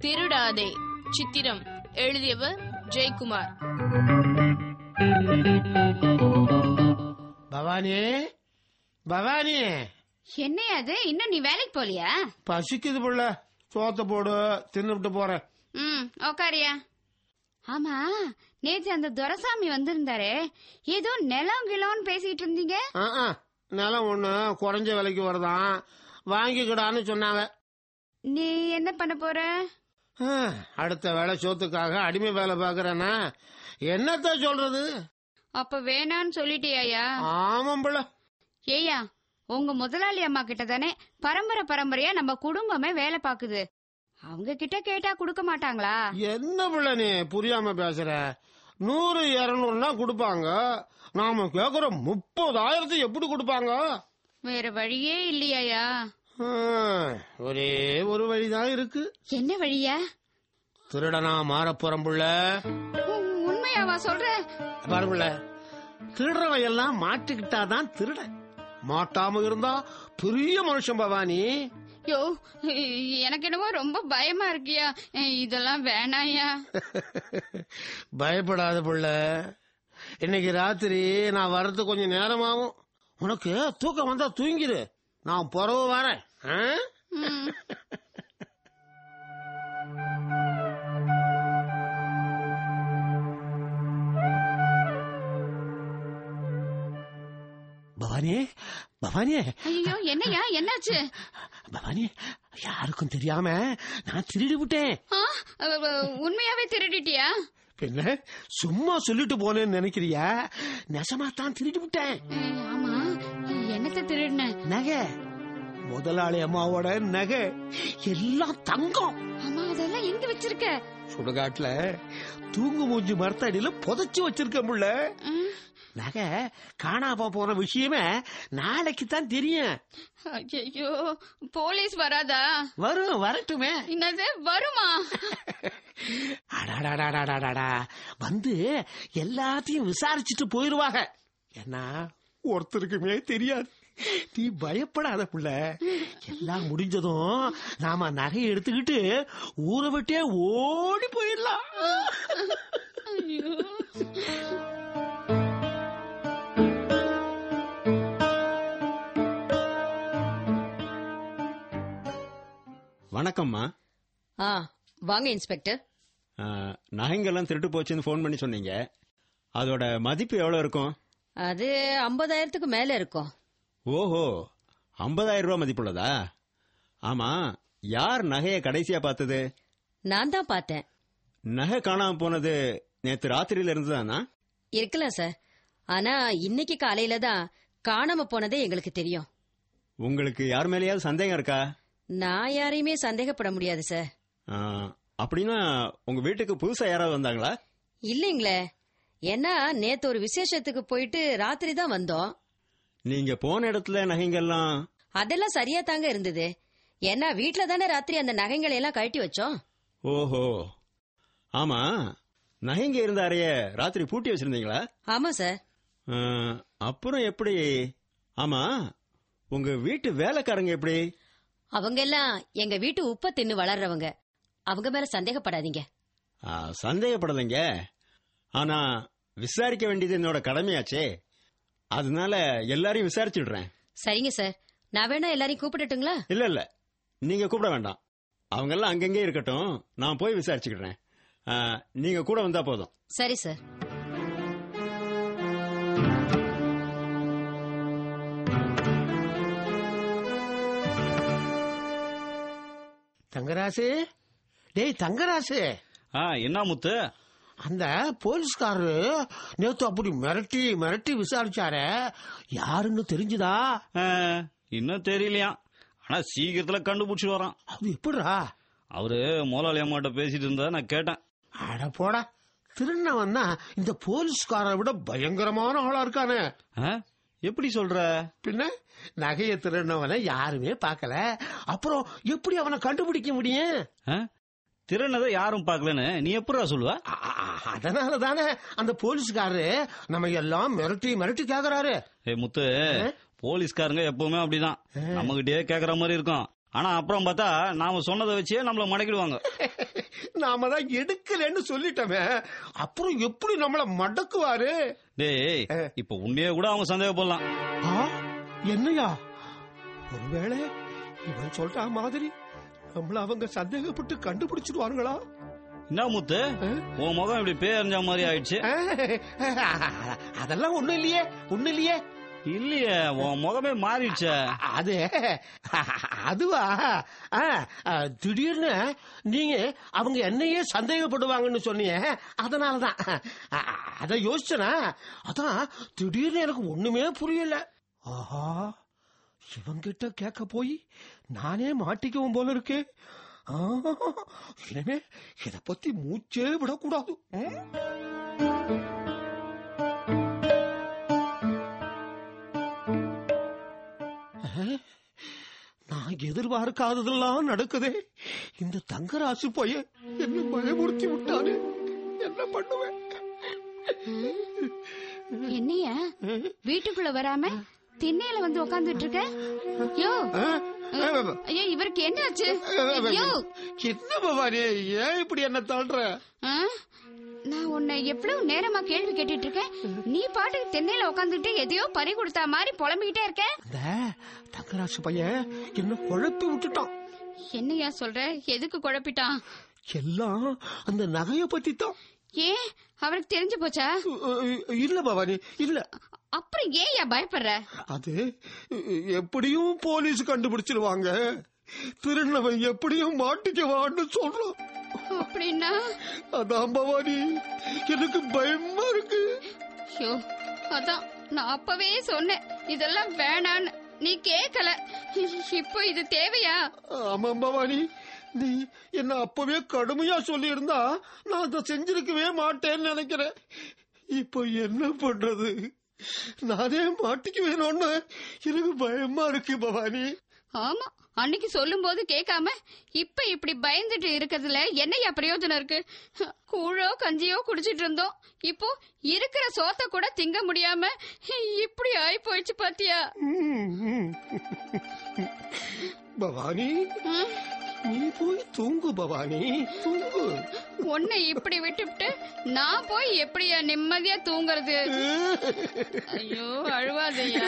திருடாதே சித்திரம் எழுதியவர் ஜெயக்குமார் பவானி பவானி என்னையா அது இன்னும் நீ வேலைக்கு போலியா பசிக்குது புள்ள சோத்த போடு தின்னுட்டு போறேன் ம் உக்காரியா ஆமா நேத்து அந்த துரசாமி வந்திருந்தாரே ஏதோ நிலம் கிலோன்னு பேசிட்டு இருந்தீங்க ஆ, ஆ, நிலம் ஒண்ணு குறைஞ்ச விலைக்கு வருதான் வாங்கிக்கிடான்னு சொன்னாங்க நீ என்ன பண்ண போற ஆ, அடுத்த வேலை சோத்துக்காக அடிமை வேலை பாக்குறேன்னா என்னத்த சொல்றது அப்ப வேணான்னு சொல்லிட்டியாயா ஆமாம் புள்ள ஏயா உங்க முதலாளி அம்மா கிட்ட தானே பரம்பரை பரம்பரையா நம்ம குடும்பமே வேலை பாக்குது அவங்க கிட்ட கேட்டா கொடுக்க மாட்டாங்களா என்ன புள்ள நீ புரியாம பேசுற நூறு இருநூறுனா கொடுப்பாங்க நாம கேக்குற முப்பதாயிரத்து எப்படி கொடுப்பாங்க வேற வழியே இல்லையாயா ஆ, ஒரே ஒரு வழிதான் இருக்கு என்ன வழியா திருடனா மாறப்போறோம் புள்ள உ- உண்மையாவா சொல்ற பாருங்கள திருடுறவன் எல்லாம் மாட்டிக்கிட்டாதான் திருடன் மாட்டாம இருந்தா பெரிய மனுஷன் பவானி யோ எனக்கு என்னமோ ரொம்ப பயமா இருக்கியா இதெல்லாம் வேணாயா பயப்படாத புள்ள இன்னைக்கு ராத்திரி நான் வர்றது கொஞ்சம் நேரமாகும் உனக்கு தூக்கம் வந்தா தூங்கிரு நான் பிறவு வரேன் ஆ? ம். பவானி பவானி ஐயோ என்னையா என்னாச்சு பவானி யாருக்கும் தெரியாம நான் திருடி விட்டேன் ஆ, அ, அ, உண்மையாவே திருடிட்டியா பின்ன சும்மா சொல்லிட்டு போனேன்னு நினைக்கிறியா நெசமா தான் திருடி விட்டேன் ஏய், ஆமா என்னத்த திருடின நகை முதலாளி அம்மாவோட நகை எல்லாம் தங்கம் ஆமா அதெல்லாம் எங்க வச்சிருக்க சுடுகாட்டுல தூங்கு மூஞ்சி மரத்தடியில புதைச்சு வச்சிருக்க முள்ள ம். நகை காணாம போன விஷயமே நாளைக்கு தான் தெரியும் ஐயோ போலீஸ் வராதா வரும் வரட்டுமே என்னது வருமா அடாடாடாடாடாடா வந்து எல்லாத்தையும் விசாரிச்சுட்டு போயிருவாங்க ஏன்னா ஒருத்தருக்குமே தெரியாது நீ பயப்படாத புள்ள எல்லாம் முடிஞ்சதும் நாம நகையை எடுத்துக்கிட்டு ஊரை விட்டே ஓடி போயிடலாம் ஐயோ வணக்கம்மா ஆ வாங்க இன்ஸ்பெக்டர் ஆ, நகைங்கெல்லாம் திருட்டு போச்சுன்னு ஃபோன் பண்ணி சொன்னீங்க அதோட மதிப்பு எவ்வளோ இருக்கும் அது ஐம்பதாயிரத்துக்கு மேல இருக்கும் ஓஹோ ஐம்பதாயிரம் ரூபாய் மதிப்புள்ளதா ஆமா யார் நகையை கடைசியா பார்த்தது நான் தான் பார்த்தேன் நகை காணாம போனது நேத்து ராத்திரியில இருந்துதானா இருக்கலாம் சார் ஆனா இன்னைக்கு காலையில தான் காணாம போனதே எங்களுக்கு தெரியும் உங்களுக்கு யார் மேலேயாவது சந்தேகம் இருக்கா நான் யாரையுமே சந்தேகப்பட முடியாது சார் ஆ, அப்படின்னா உங்க வீட்டுக்கு புதுசா யாராவது வந்தாங்களா இல்லைங்களே ஏன்னா நேத்து ஒரு விசேஷத்துக்கு போயிட்டு ராத்திரி தான் வந்தோம் நீங்க போன இடத்துல நகைங்கெல்லாம் அதெல்லாம் சரியா தாங்க இருந்தது ஏன்னா வீட்ல தானே ராத்திரி அந்த நகைங்களை எல்லாம் கழட்டி வச்சோம் ஓஹோ ஆமா நகைங்க இருந்த அறைய ராத்திரி பூட்டி வச்சிருந்தீங்களா ஆமா சார் ஆ, அப்புறம் எப்படி ஆமா உங்க வீட்டு வேலைக்காரங்க எப்படி அவங்க எல்லாம் எங்க வீட்டு உப்ப தின்னு வளர்றவங்க அவங்க மேல சந்தேகப்படாதீங்க ஆ, சந்தேகப்படலைங்க ஆனா விசாரிக்க வேண்டியது என்னோட கடமையாச்சே அதனால எல்லாரையும் விசாரிச்சுடுறேன் சரிங்க சார் நான் வேணா எல்லாரையும் கூப்பிடட்டுங்களா இல்ல இல்ல நீங்க கூப்பிட வேண்டாம் அவங்க எல்லாம் அங்கங்கே இருக்கட்டும் நான் போய் விசாரிச்சுக்கிறேன் ஆ, நீங்க கூட வந்தா போதும் சரி சார் தங்கராசு டேய் தங்கராசு ஆ என்ன முத்து அந்த போலீஸ்காரரு நேத்து அப்படி மிரட்டி மிரட்டி விசாரிச்சாரே யாருன்னு தெரிஞ்சுதா ஆ, இன்னும் தெரியலையா ஆனா சீக்கிரத்துல கண்டுபிடிச்சு வரான் அது எப்படிடா அவரு முதலாளி அம்மாட்ட பேசிட்டு இருந்தா நான் கேட்டேன் அட போடா திருநவன்னா இந்த போலீஸ்காரரை விட பயங்கரமான ஆளா இருக்கானே ஆ, எப்படி சொல்ற பின்ன நகைய திருநவனை யாருமே பார்க்கல அப்புறம் எப்படி அவனை கண்டுபிடிக்க முடியும் ஆ? திருநதை யாரும் பார்க்கலன்னு நீ எப்படா சொல்லுவ அ- அ- அதனால தானே அந்த போலீஸ்காரரு நம்ம எல்லாம் மிரட்டி மிரட்டி கேக்குறாரு ஏ முத்து போலீஸ்காரங்க எப்பவுமே அப்படிதான் நம்ம கிட்டயே கேக்குற மாதிரி இருக்கும் ஆனா அப்புறம் பார்த்தா நாம சொன்னதை வச்சே நம்மள மடக்கிடுவாங்க நாம தான் எடுக்கலன்னு சொல்லிட்டோமே அப்புறம் எப்படி நம்மள மடக்குவாரு டேய் இப்ப உன்னையே கூட அவங்க சந்தேகப்படலாம் ஆ, என்னையா ஒருவேளை இவன் சொல்ற மாதிரி நம்மள அவங்க சந்தேகப்பட்டு கண்டுபிடிச்சிடுவாங்களா என்ன முத்து உன் முகம் இப்படி பேரஞ்ச மாதிரி ஆயிடுச்சு அதெல்லாம் ஒண்ணும் இல்லையே ஒண்ணும் இல்லையே இல்லையே உன் முகமே மாறிடுச்சே அது அதுவா ஆ, ஆ, திடீர்னு நீங்க அவங்க என்னையே சந்தேகப்படுவாங்கன்னு சொன்னீங்க அதனாலதான் ஆ, அத யோசிச்சனா அதான் திடீர்னு எனக்கு ஒண்ணுமே புரியல ஆஹா இவங்கிட்ட கேட்க போய் நானே மாட்டிக்கவும் போல இருக்கு ஆ, இனிமே இத பத்தி மூச்சே விடக்கூடாது ம்? நான் எதிர்பார்க்காததெல்லாம் நடக்குதே இந்த தங்கராசு பையன் என்ன பயமுறுத்தி விட்டானே என்ன பண்ணுவேன் என்னையா வீட்டுக்குள்ள வராம திண்ணையில வந்து உக்காந்துட்டு இருக்க யோ ஐயோ இவருக்கு என்ன ஆச்சு யோ என்ன பவானி ஏன் இப்படி என்ன தள்ளுற ஆ? நான் உன்னை எவ்வளவு நேரமா கேள்வி கேட்டுட்டு இருக்கேன் நீ பாட்டுக்கு திண்ணையில உக்காந்துட்டு எதையோ பறி கொடுத்தா மாதிரி புலம்பிக்கிட்டே இருக்க இந்த தங்கராசு பையன் என்ன குழப்பி விட்டுட்டான் என்னையா சொல்ற எதுக்கு குழப்பிட்டான் எல்லாம் அந்த நகைய பத்தி தான் ஏன் அவருக்கு தெரிஞ்சு போச்சா இல்ல பவானி இல்ல அப்புறம் ஏன் பயப்படுற அது எப்படியும் போலீஸ் கண்டுபிடிச்சிருவாங்க திருநவன் எப்படியும் மாட்டிக்குவான்னு சொல்றான் அப்படின்னா அதான் பவானி எனக்கு பயமா இருக்கு ஐயோ அதான் நான் அப்பவே சொன்னேன் இதெல்லாம் வேணான்னு நீ கேட்கல இப்போ இது தேவையா ஆமா பவானி நீ என்ன அப்பவே கடுமையா சொல்லி இருந்தா நான் அதை செஞ்சிருக்கவே மாட்டேன்னு நினைக்கிறேன் இப்போ என்ன பண்றது நானே மாட்டிக்குவேணும்னு எனக்கு பயமா இருக்கு பவானி ஆமா அன்னைக்கு சொல்லும் போது கேட்காம இப்ப இப்படி பயந்துட்டு இருக்கிறதுல என்னையா பிரயோஜனம் இருக்கு கூழோ கஞ்சியோ குடிச்சிட்டு இருந்தோம் இப்போ இருக்கிற சோத்த கூட திங்க முடியாம இப்படி ஆயி போயிடுச்சு பாத்தியா ம். பவானி ம்? நீ போய் தூங்கு பவானி தூங்கு உன்னை இப்படி விட்டுவிட்டு நான் போய் எப்படியா நிம்மதியா தூங்குறது ஐயோ அழுவாதையா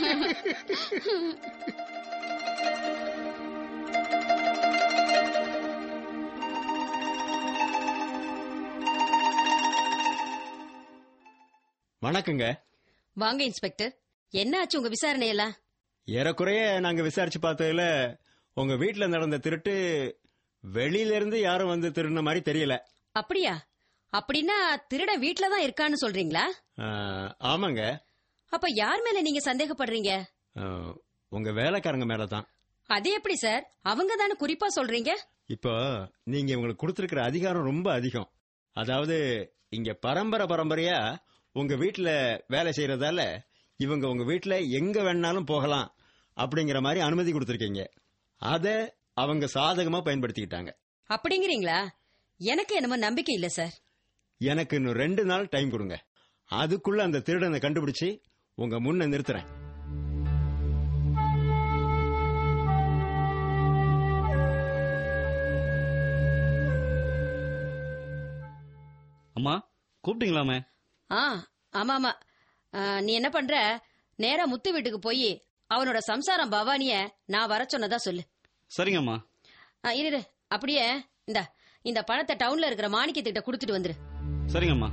வணக்கங்க வாங்க இன்ஸ்பெக்டர் என்ன ஆச்சு உங்க விசாரணை எல்லாம் ஏறக்குறைய நாங்க விசாரிச்சு பார்த்ததுல உங்க வீட்ல நடந்த திருட்டு வெளியில இருந்து யாரும் வந்து திருடின மாதிரி தெரியல அப்படியா அப்படின்னா திருடன் வீட்ல தான் இருக்கான்னு சொல்றீங்களா ஆ, ஆமாங்க அப்ப யார் மேல நீங்க சந்தேகப்படுறீங்க ஆ, உங்க வேலைக்காரங்க மேல தான் அது எப்படி சார் அவங்க தானே குறிப்பா சொல்றீங்க இப்போ நீங்க இவங்களுக்கு கொடுத்திருக்கிற அதிகாரம் ரொம்ப அதிகம் அதாவது இங்க பரம்பரை பரம்பரையா உங்க வீட்ல வேலை செய்யறதால இவங்க உங்க வீட்ல எங்க வேணாலும் போகலாம் அப்படிங்கிற மாதிரி அனுமதி கொடுத்திருக்கீங்க அத அவங்க சாதகமா பயன்படுத்திக்கிட்டாங்க அப்படிங்கிறீங்களா எனக்கு என்னமோ நம்பிக்கை இல்ல சார் எனக்கு இன்னும் ரெண்டு நாள் டைம் கொடுங்க அதுக்குள்ள அந்த திருடனை கண்டுபிடிச்சு உங்க முன்ன நிறுத்துறேன் அம்மா கூப்பிட்டீங்களாமே ஆ ஆமா ஆமா ஆ, நீ என்ன பண்ற நேரா முத்து வீட்டுக்கு போய் அவனோட சம்சாரம் பவானிய நான் வர சொன்னதா சொல்லு சரிங்கம்மா ஆ, இரு இரு. அப்படியே இந்த இந்த பணத்தை டவுன்ல இருக்கிற மாணிக்கத்திட்ட கொடுத்துட்டு வந்துரு சரிங்கம்மா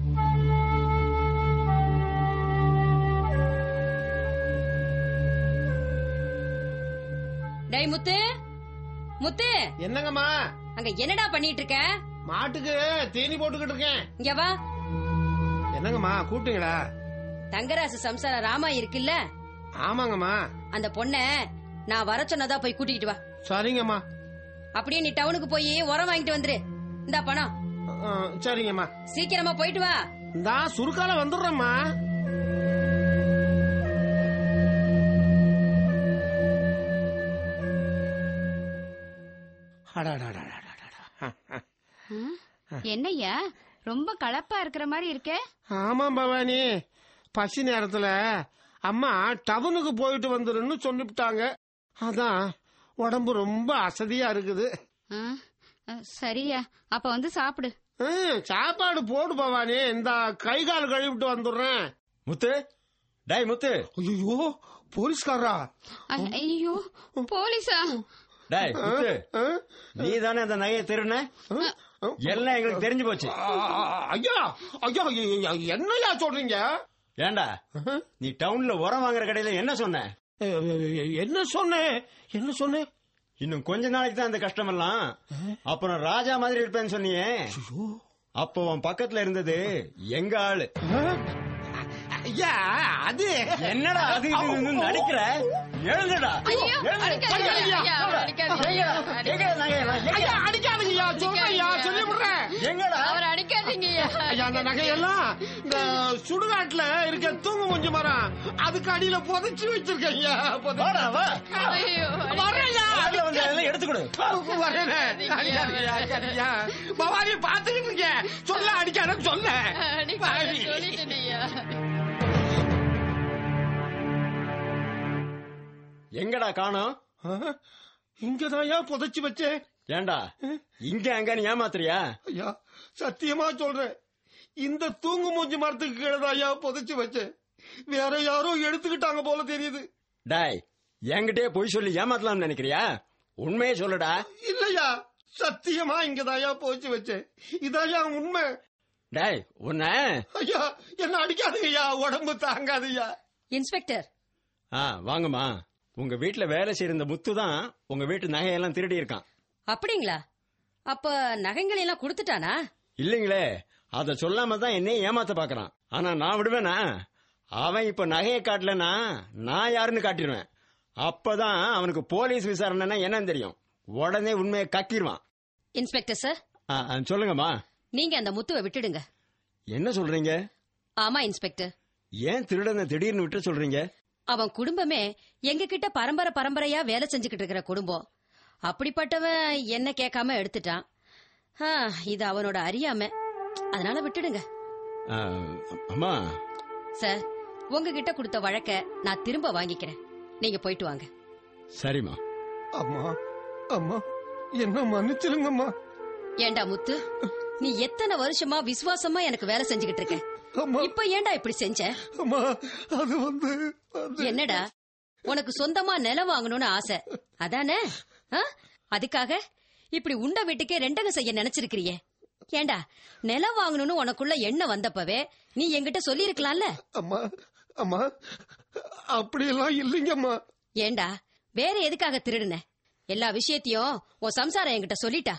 டேய் முத்து முத்து என்னங்கம்மா அங்க என்னடா பண்ணிட்டு இருக்க மாட்டுக்கு தீனி போட்டுக்கிட்டு இருக்கேன் இங்க வா என்னங்கம்மா கூப்பிட்டீங்களா தங்கராசு சம்சாரம் ராமா இருக்குல்ல ஆமாங்கம்மா அந்த பொண்ண நான் வர சொன்னதா போய் கூட்டிக்கிட்டு வா சரிங்கம்மா அப்படியே நீ டவுனுக்கு போய் உரம் வாங்கிட்டு வந்துரு இந்த பணம் ஆ, சரிங்கம்மா சீக்கிரமா போயிட்டு வா இந்தா சுருக்கால வந்துடுறேம்மா அடாடாடாடாடாடா. என்னய்யா ரொம்ப கலப்பா இருக்கிற மாதிரி இருக்கே ஆமாம் பவானி பசி நேரத்துல அம்மா டவுனுக்கு போயிட்டு வந்துருன்னு சொல்லிவிட்டாங்க அதான் உடம்பு ரொம்ப அசதியா இருக்குது ஆ, ஆ, சரியா அப்ப வந்து சாப்பிடு ம், சாப்பாடு போடு பவானி இந்த கை கால் கழுவிட்டு வந்துடுறேன் முத்து டேய் முத்து ஐயோ போலீஸ்காரா ஐ- ஐயோ போலீஸா டேய் முத்து ஆ? நீ தானே அந்த நகையை திருடுன எல்லாம் எங்களுக்கு தெரிஞ்சு போச்சு ஆ, ஐயா ஐயா ஐயா, என்னய்யா சொல்றீங்க ஏண்டா நீ டவுன்ல உரம் வாங்குற கடையில என்ன சொன்ன என்ன சொன்னேன் என்ன சொன்னேன் இன்னும் கொஞ்ச நாளைக்கு தான் அந்த கஷ்டமெல்லாம் அப்புறம் ராஜா மாதிரி இருப்பேன்னு சொன்னியே அப்போ உன் பக்கத்துல இருந்தது எங்க ஆளு ஐயா அது என்னடா அது இதுன்னு நடிக்கிற எழுந்துடா ஐயோ எழுந்து. அடிக்காதீங்க ஐயா, ஐயா, அடிக்காதீங்க எங்க நகை? எங்க? ஐயா அடிக்காதீங்கய்யா சொல்றேன்யா சொல்லி விடுறேன் எங்கடா அவர் அடிக்காதீங்கய்யா ஐயா அந்த நகையெல்லாம் இந்த சுடுகாட்டுல இருக்க தூங்கு முஞ்சு மரம் அதுக்கு அடியில புதைச்சு வச்சிருக்கேன் ஐயா வாடா, வா. ஐயோ வரேன்யா அதுல வந்து எல்லாம் எடுத்து கொடு வரேனே அடிக்காதீங்கய்யா, அடிக்காதீங்கய்யா. பவானி பாத்துக்கிட்டு இருக்கேன் சொல்ல அடிக்காதன்னு சொல்ல அடிக்காத சொல்லிட்டேனையா எங்கடா காணோம் இங்கதான்யா புதைச்சு வச்சேன் ஏண்டா இங்க அங்கன்னு ஏமாத்துறியா ஐயா சத்தியமா சொல்றேன் இந்த தூங்கு மூஞ்சி மரத்துக்கு கீழே ஐயா புதைச்சு வச்சேன் வேற யாரோ எடுத்துக்கிட்டாங்க போல தெரியுது டாய் என்கிட்டயே பொய் சொல்லி ஏமாத்தலாம்னு நினைக்கிறியா உண்மையே சொல்லுடா இல்லையா சத்தியமா இங்கதாயா போச்சு வச்சேன் இதாயா உண்மை டாய் உன்ன ஐயா என்ன அடிக்காதீங்கய்யா உடம்பு தாங்காதய்யா இன்ஸ்பெக்டர் ஆ வாங்கம்மா உங்க வீட்டுல வேலை செய்யற இந்த முத்து தான் உங்க வீட்டு நகையெல்லாம் திருடி இருக்கான் அப்படிங்களா அப்ப நகைங்களை எல்லாம் கொடுத்துட்டானா இல்லைங்களே அத சொல்லாம தான் என்னைய ஏமாத்த பாக்குறான் ஆனா நான் விடுவேனா அவன் இப்ப நகையை காட்டலனா நான் யாருன்னு காட்டிடுவேன் அப்பதான் அவனுக்கு போலீஸ் விசாரணைனா என்னன்னு தெரியும் உடனே உண்மையை கக்கிடுவான் இன்ஸ்பெக்டர் சார் ஆ, ஆ, சொல்லுங்கம்மா நீங்க அந்த முத்துவை விட்டுடுங்க என்ன சொல்றீங்க ஆமா இன்ஸ்பெக்டர் ஏன் திருடனை திடீர்னு விட்டு சொல்றீங்க அவன் குடும்பமே எங்க கிட்ட பரம்பரை பரம்பரையா வேலை செஞ்சுக்கிட்டு இருக்கிற குடும்பம் அப்படிப்பட்டவன் என்ன கேட்காம எடுத்துட்டான் ஆ, இது அவனோட அறியாம அதனால விட்டுடுங்க ஆ, அம்மா சார் உங்ககிட்ட கொடுத்த வழக்க நான் திரும்ப வாங்கிக்கிறேன் நீங்க போயிட்டு வாங்க சரிம்மா அம்மா அம்மா என்ன மன்னிச்சிருங்கம்மா ஏண்டா முத்து நீ எத்தனை வருஷமா விசுவாசமா எனக்கு வேலை செஞ்சுக்கிட்டு இருக்க அம்மா இப்ப ஏண்டா இப்படி செஞ்ச அம்மா அது வந்து அது- என்னடா உனக்கு சொந்தமா நிலம் வாங்கணும்னு ஆசை அதானே ஆ? அதுக்காக இப்படி உண்ட வீட்டுக்கே ரெண்டகம் செய்ய நினைச்சிருக்கிறியே ஏண்டா நிலம் வாங்கணும்னு உனக்குள்ள எண்ணம் வந்தப்பவே நீ என்கிட்ட சொல்லியிருக்கலாம்ல அம்மா அம்மா அப்படியெல்லாம் இல்லைங்கம்மா ஏண்டா வேற எதுக்காக திருடுன எல்லா விஷயத்தையும் உன் சம்சாரம் என்கிட்ட சொல்லிட்டா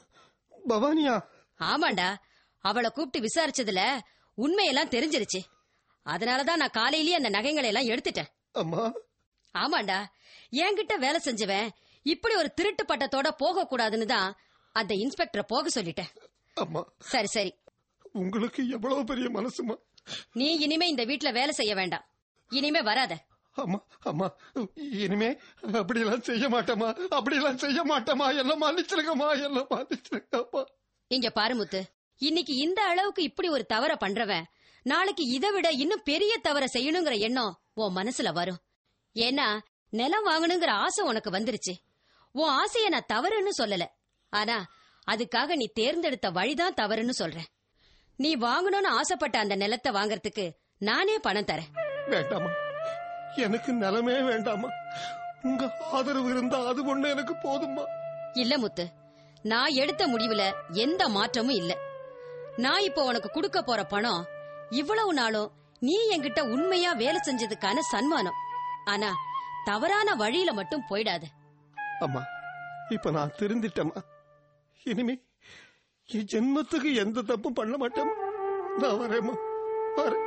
பவானியா ஆமாண்டா அவளை கூப்பிட்டு விசாரிச்சதுல உண்மையெல்லாம் தெரிஞ்சிருச்சு அதனாலதான் நான் காலையிலேயே அந்த நகைங்களை எல்லாம் எடுத்துட்டேன் அம்மா ஆமாண்டா என்கிட்ட வேலை செஞ்சவன் இப்படி ஒரு திருட்டு பட்டத்தோட போக கூடாதுன்னு தான் அந்த இன்ஸ்பெக்டரை போக சொல்லிட்டேன் அம்மா சரி சரி உங்களுக்கு எவ்வளவு பெரிய மனசுமா நீ இனிமே இந்த வீட்ல வேலை செய்ய வேண்டாம் இனிமே வராத அம்மா அம்மா இனிமே அப்படியெல்லாம் செய்ய மாட்டேமா அப்படியெல்லாம் செய்ய மாட்டேமா என்ன மன்னிச்சிருக்கம்மா என்ன மன்னிச்சிருக்கம்மா இங்க பாரு முத்து இன்னைக்கு இந்த அளவுக்கு இப்படி ஒரு தவற பண்றவன் நாளைக்கு இதை விட இன்னும் பெரிய தவற செய்யணுங்கிற எண்ணம் உன் மனசுல வரும் ஏன்னா நிலம் வாங்கணுங்கிற ஆசை உனக்கு வந்துருச்சு உன் ஆசைய நான் தவறுன்னு சொல்லல ஆனா அதுக்காக நீ தேர்ந்தெடுத்த வழிதான் தவறுன்னு சொல்றேன் நீ வாங்கணும்னு ஆசைப்பட்ட அந்த நிலத்தை வாங்கறதுக்கு நானே பணம் தரேன் வேண்டாமா எனக்கு நிலமே வேண்டாமா உங்க ஆதரவு இருந்தா அது ஒண்ணு எனக்கு போதுமா இல்ல முத்து நான் எடுத்த முடிவுல எந்த மாற்றமும் இல்ல நான் இப்போ உனக்கு கொடுக்க போற பணம் இவ்வளவு நாளும் நீ என்கிட்ட உண்மையா வேலை செஞ்சதுக்கான சன்மானம் ஆனா தவறான வழியில மட்டும் போயிடாத அம்மா இப்ப நான் திருந்திட்டேம்மா இனிமே என் ஜென்மத்துக்கு எந்த தப்பும் பண்ண மாட்டேன் நான் வரேம்மா வரேன்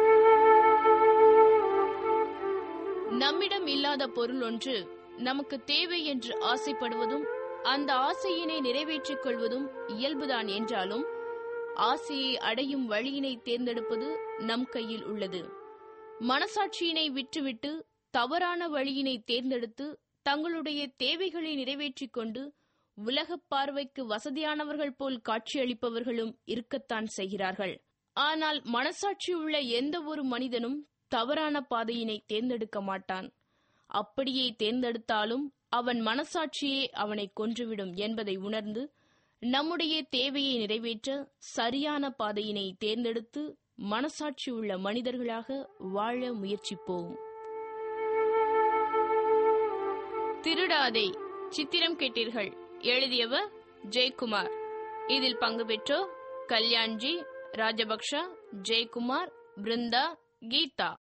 நம்மிடம் இல்லாத பொருள் ஒன்று நமக்கு தேவை என்று ஆசைப்படுவதும் அந்த ஆசையினை நிறைவேற்றிக் கொள்வதும் இயல்புதான் என்றாலும் ஆசையை அடையும் வழியினை தேர்ந்தெடுப்பது நம் கையில் உள்ளது மனசாட்சியினை விட்டுவிட்டு தவறான வழியினை தேர்ந்தெடுத்து தங்களுடைய தேவைகளை நிறைவேற்றிக் கொண்டு உலகப் பார்வைக்கு வசதியானவர்கள் போல் காட்சியளிப்பவர்களும் இருக்கத்தான் செய்கிறார்கள் ஆனால் மனசாட்சி உள்ள எந்த ஒரு மனிதனும் தவறான பாதையினை தேர்ந்தெடுக்க மாட்டான் அப்படியே தேர்ந்தெடுத்தாலும் அவன் மனசாட்சியே அவனை கொன்றுவிடும் என்பதை உணர்ந்து நம்முடைய தேவையை நிறைவேற்ற சரியான பாதையினை தேர்ந்தெடுத்து மனசாட்சி உள்ள மனிதர்களாக வாழ முயற்சிப்போம் திருடாதே சித்திரம் கேட்டீர்கள் எழுதியவர் ஜெயக்குமார் இதில் பங்கு பெற்றோர் கல்யாண்ஜி ராஜபக்ஷ ஜெயக்குமார் பிருந்தா கீதா